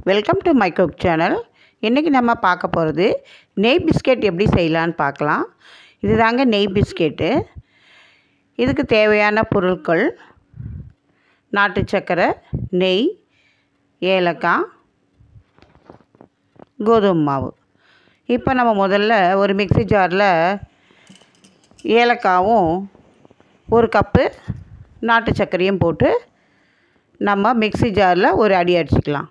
welcome to my cook channel இன்றைக்கி நம்ம பார்க்க போகிறது நெய் பிஸ்கெட் எப்படி செய்யலான்னு பார்க்கலாம் இது தாங்க நெய் பிஸ்கெட்டு இதுக்கு தேவையான பொருட்கள் நாட்டு சர்க்கரை நெய் ஏலக்காய் கோதுமை மாவு இப்போ நம்ம முதல்ல ஒரு மிக்ஸி ஜாரில் ஏலக்காவும் ஒரு கப்பு நாட்டு சர்க்கரையும் போட்டு நம்ம மிக்ஸி ஜாரில் ஒரு அடி அடிச்சுக்கலாம்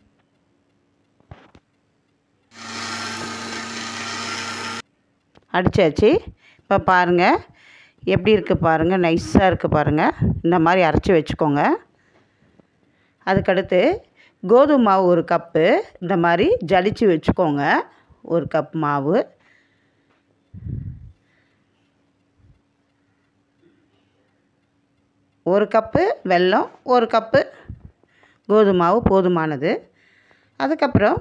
அடித்தாச்சு இப்போ பாருங்கள் எப்படி இருக்குது பாருங்கள் நைஸாக இருக்குது பாருங்கள் இந்த மாதிரி அரைச்சி வச்சுக்கோங்க அதுக்கடுத்து கோதுமை மாவு ஒரு கப்பு இந்த மாதிரி ஜலிச்சு வச்சுக்கோங்க ஒரு கப் மாவு ஒரு கப்பு வெல்லம் ஒரு கப்பு கோதுமை மாவு போதுமானது அதுக்கப்புறம்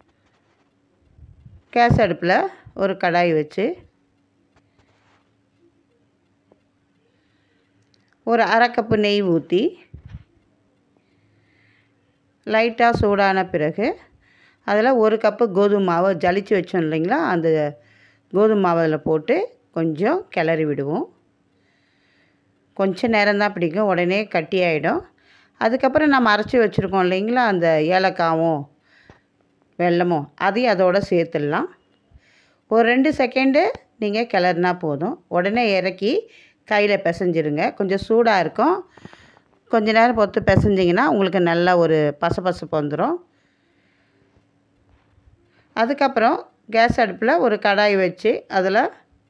கேஸ் அடுப்பில் ஒரு கடாய் வச்சு ஒரு அரை கப்பு நெய் ஊற்றி லைட்டாக சூடான பிறகு அதில் ஒரு கப்பு கோதுமை மாவை ஜலிச்சு வச்சோம் இல்லைங்களா அந்த கோதுமை மாவு அதில் போட்டு கொஞ்சம் கிளறி விடுவோம் கொஞ்சம் நேரம் தான் பிடிக்கும் உடனே கட்டி ஆகிடும் அதுக்கப்புறம் நம்ம அரைச்சி வச்சுருக்கோம் இல்லைங்களா அந்த ஏலக்காவும் வெல்லமும் அதையும் அதோடு சேர்த்துடலாம் ஒரு ரெண்டு செகண்டு நீங்கள் கிளறினா போதும் உடனே இறக்கி கையில் பிசைஞ்சிருங்க கொஞ்சம் சூடாக இருக்கும் கொஞ்ச நேரம் பொறுத்து பிசைஞ்சிங்கன்னா உங்களுக்கு நல்ல ஒரு பசபசப்பு வந்துடும் அதுக்கப்புறம் கேஸ் அடுப்பில் ஒரு கடாய் வச்சு அதில்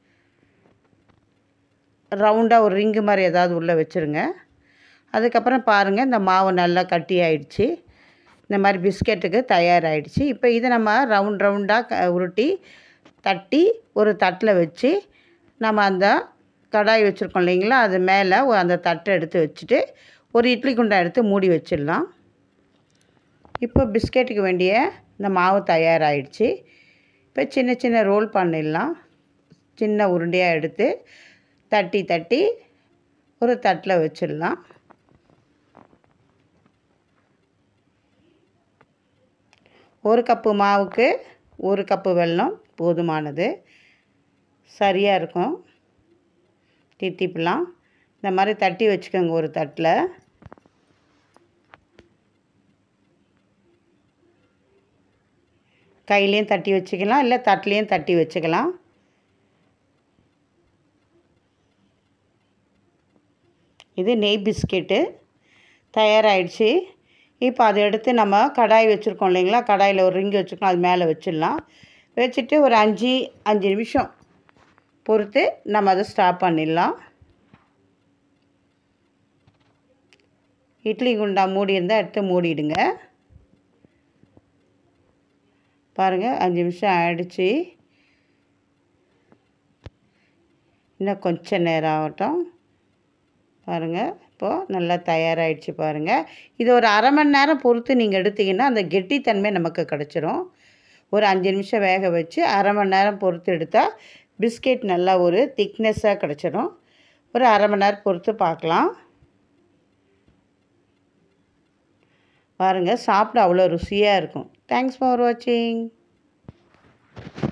ரவுண்டாக ஒரு ரிங்கு மாதிரி ஏதாவது உள்ளே வச்சுருங்க அதுக்கப்புறம் பாருங்கள் இந்த மாவு நல்லா கட்டி ஆயிடுச்சு இந்த மாதிரி பிஸ்கெட்டுக்கு தயாராகிடுச்சு இப்போ இதை நம்ம ரவுண்ட் ரவுண்டாக க உருட்டி தட்டி ஒரு தட்டில் வச்சு நம்ம அந்த கடாய் வச்சுருக்கோம் இல்லைங்களா அது மேலே அந்த தட்டை எடுத்து வச்சுட்டு ஒரு இட்லி குண்டை எடுத்து மூடி வச்சிடலாம் இப்போ பிஸ்கெட்டுக்கு வேண்டிய இந்த மாவு தயாராகிடுச்சு இப்போ சின்ன சின்ன ரோல் பண்ணிடலாம் சின்ன உருண்டையாக எடுத்து தட்டி தட்டி ஒரு தட்டில் வச்சிடலாம் ஒரு கப்பு மாவுக்கு ஒரு கப்பு வெல்லம் போதுமானது சரியாக இருக்கும் தித்திப்புலாம் இந்த மாதிரி தட்டி வச்சுக்கோங்க ஒரு தட்டில் கையிலையும் தட்டி வச்சுக்கலாம் இல்லை தட்டிலையும் தட்டி வச்சுக்கலாம் இது நெய் பிஸ்கெட்டு தயாராகிடுச்சு இப்போ அதை எடுத்து நம்ம கடாய் வச்சுருக்கோம் இல்லைங்களா கடாயில் ஒரு ரிங்கு வச்சுருக்கோம் அது மேலே வச்சிடலாம் வச்சுட்டு ஒரு அஞ்சு அஞ்சு நிமிஷம் பொறுத்து நம்ம அதை ஸ்டாப் பண்ணிடலாம் இட்லி குண்டா மூடி இருந்தால் எடுத்து மூடிடுங்க பாருங்கள் அஞ்சு நிமிஷம் ஆயிடுச்சு இன்னும் கொஞ்சம் நேரம் ஆகட்டும் பாருங்கள் இப்போது நல்லா தயாராகிடுச்சு பாருங்கள் இது ஒரு அரை மணி நேரம் பொறுத்து நீங்கள் எடுத்திங்கன்னா அந்த கெட்டித்தன்மை நமக்கு கிடச்சிரும் ஒரு அஞ்சு நிமிஷம் வேக வச்சு அரை மணி நேரம் பொறுத்து எடுத்தால் பிஸ்கெட் நல்லா ஒரு திக்னஸ்ஸாக கிடச்சிரும் ஒரு அரை மணி நேரம் பொறுத்து பார்க்கலாம் பாருங்கள் சாப்பிட அவ்வளோ ருசியாக இருக்கும் தேங்க்ஸ் ஃபார் வாட்சிங்